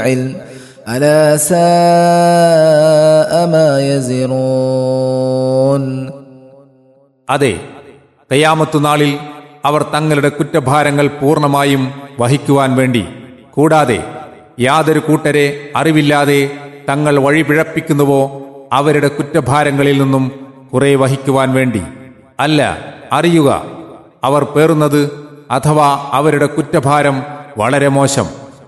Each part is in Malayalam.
علم ألا ساء ما يزرون അതെ കയ്യാമത്തു നാളിൽ അവർ തങ്ങളുടെ കുറ്റഭാരങ്ങൾ പൂർണ്ണമായും വഹിക്കുവാൻ വേണ്ടി കൂടാതെ യാതൊരു കൂട്ടരെ അറിവില്ലാതെ തങ്ങൾ വഴി പിഴപ്പിക്കുന്നുവോ അവരുടെ കുറ്റഭാരങ്ങളിൽ നിന്നും കുറെ വഹിക്കുവാൻ വേണ്ടി അല്ല അറിയുക അവർ പേറുന്നത് അഥവാ അവരുടെ കുറ്റഭാരം വളരെ മോശം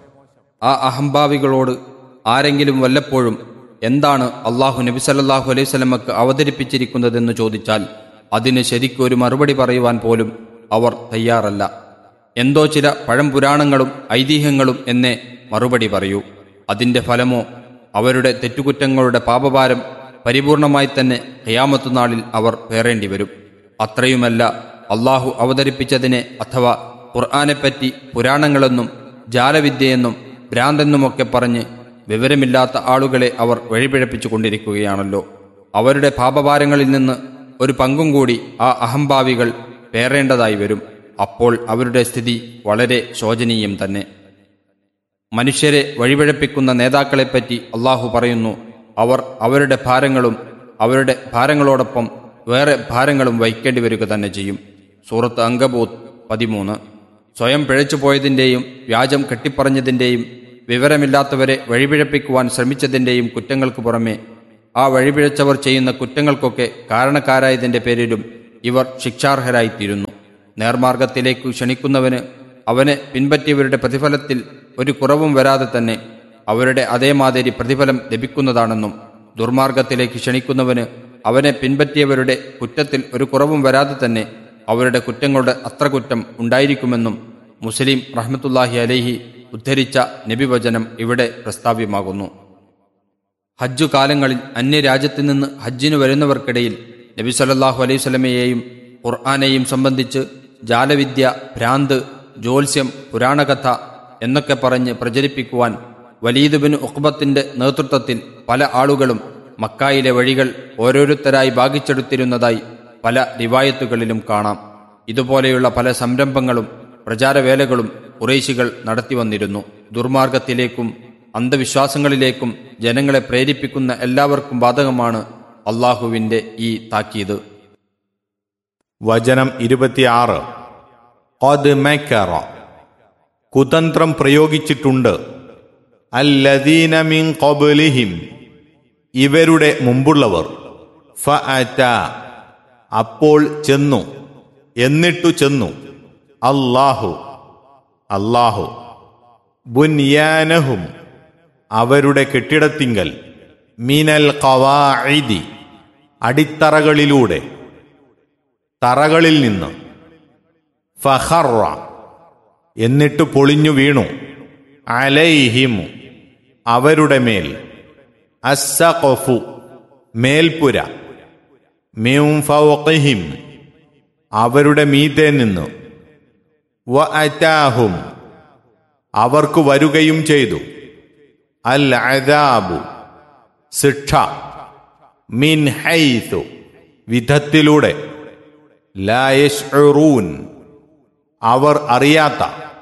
ആ അഹംഭാവികളോട് ആരെങ്കിലും വല്ലപ്പോഴും എന്താണ് അള്ളാഹു നബി സല്ലല്ലാഹു അലൈഹി സ്വലമക്ക് അവതരിപ്പിച്ചിരിക്കുന്നതെന്ന് ചോദിച്ചാൽ അതിന് ശരിക്കൊരു മറുപടി പറയുവാൻ പോലും അവർ തയ്യാറല്ല എന്തോ ചില പഴംപുരാണങ്ങളും ഐതിഹ്യങ്ങളും എന്നേ മറുപടി പറയൂ അതിന്റെ ഫലമോ അവരുടെ തെറ്റുകുറ്റങ്ങളുടെ പാപഭാരം പരിപൂർണമായി തന്നെ ഖിയാമത്തു നാളിൽ അവർ പേറേണ്ടി വരും അത്രയുമല്ല അള്ളാഹു അവതരിപ്പിച്ചതിനെ അഥവാ ഖുർആാനെപ്പറ്റി പുരാണങ്ങളെന്നും ജാലവിദ്യയെന്നും ഭ്രാന്തെന്നുമൊക്കെ പറഞ്ഞ് വിവരമില്ലാത്ത ആളുകളെ അവർ വഴിപിഴപ്പിച്ചു കൊണ്ടിരിക്കുകയാണല്ലോ അവരുടെ പാപഭാരങ്ങളിൽ നിന്ന് ഒരു പങ്കും കൂടി ആ അഹംഭാവികൾ പേറേണ്ടതായി വരും അപ്പോൾ അവരുടെ സ്ഥിതി വളരെ ശോചനീയം തന്നെ മനുഷ്യരെ വഴിപിഴപ്പിക്കുന്ന നേതാക്കളെപ്പറ്റി അള്ളാഹു പറയുന്നു അവർ അവരുടെ ഭാരങ്ങളും അവരുടെ ഭാരങ്ങളോടൊപ്പം വേറെ ഭാരങ്ങളും വഹിക്കേണ്ടി വരിക തന്നെ ചെയ്യും സൂറത്ത് അങ്കബൂത്ത് പതിമൂന്ന് സ്വയം പിഴച്ചു പോയതിൻ്റെയും വ്യാജം കെട്ടിപ്പറഞ്ഞതിൻ്റെയും വിവരമില്ലാത്തവരെ വഴിപിഴപ്പിക്കുവാൻ ശ്രമിച്ചതിൻ്റെയും കുറ്റങ്ങൾക്ക് പുറമെ ആ വഴിപിഴച്ചവർ ചെയ്യുന്ന കുറ്റങ്ങൾക്കൊക്കെ കാരണക്കാരായതിൻ്റെ പേരിലും ഇവർ ശിക്ഷാർഹരായിത്തീരുന്നു നേർമാർഗത്തിലേക്ക് ക്ഷണിക്കുന്നവന് അവനെ പിൻപറ്റിയവരുടെ പ്രതിഫലത്തിൽ ഒരു കുറവും വരാതെ തന്നെ അവരുടെ അതേമാതിരി പ്രതിഫലം ലഭിക്കുന്നതാണെന്നും ദുർമാർഗത്തിലേക്ക് ക്ഷണിക്കുന്നവന് അവനെ പിൻപറ്റിയവരുടെ കുറ്റത്തിൽ ഒരു കുറവും വരാതെ തന്നെ അവരുടെ കുറ്റങ്ങളുടെ അത്ര കുറ്റം ഉണ്ടായിരിക്കുമെന്നും മുസ്ലിം റഹ്മത്തുല്ലാഹി അലേഹി ഉദ്ധരിച്ച നബിവചനം ഇവിടെ പ്രസ്താവ്യമാകുന്നു ഹജ്ജു കാലങ്ങളിൽ അന്യരാജ്യത്തു നിന്ന് ഹജ്ജിനു വരുന്നവർക്കിടയിൽ നബി സല്ലല്ലാഹു അലൈഹി സ്വലമയെയും ഖുർആാനെയും സംബന്ധിച്ച് ജാലവിദ്യ ഭ്രാന്ത് ജ്യോത്സ്യം പുരാണകഥ എന്നൊക്കെ പറഞ്ഞ് പ്രചരിപ്പിക്കുവാൻ വലീദ് ബിൻ ഉഖ്ബത്തിന്റെ നേതൃത്വത്തിൽ പല ആളുകളും മക്കായിലെ വഴികൾ ഓരോരുത്തരായി ഭാഗിച്ചെടുത്തിരുന്നതായി പല റിവായത്തുകളിലും കാണാം ഇതുപോലെയുള്ള പല സംരംഭങ്ങളും പ്രചാരവേലകളും കുറേശികൾ നടത്തി വന്നിരുന്നു ദുർമാർഗത്തിലേക്കും അന്ധവിശ്വാസങ്ങളിലേക്കും ജനങ്ങളെ പ്രേരിപ്പിക്കുന്ന എല്ലാവർക്കും ബാധകമാണ് അള്ളാഹുവിന്റെ ഈ താക്കീത് വചനം ഇരുപത്തിയാറ് ഖദ് മക്കറ കുതന്ത്രം പ്രയോഗിച്ചിട്ടുണ്ട് അല്ലദീന മിൻ ഖബ്ലിഹിം ഇവരുടെ മുമ്പുള്ളവർ ഫഅത അപ്പോൾ ചെന്നു എന്നിട്ടു ചെന്നു അല്ലാഹു അല്ലാഹു ബുൻയാനഹും അവരുടെ കെട്ടിടത്തിങ്കൽ മിനൽ ഖവാഇദി അടിത്തറകളിലൂടെ തറകളിൽ നിന്ന് ഫഹറ എന്നിട്ട് പൊളിഞ്ഞു വീണു അലൈഹിം അവരുടെ മേൽ അസ്സഖഫു മേൽപ്പുര മിൻ ഫൗഖിഹിം അവരുടെ മീതെ നിന്ന് വ അറ്റാഹും അവർക്ക് വരുകയും ചെയ്തു അൽ അദാബു ശിക്ഷ മിൻ ഹൈതു വിധത്തിലൂടെ ലായഷ്റൂൻ അവർ അറിയാത്ത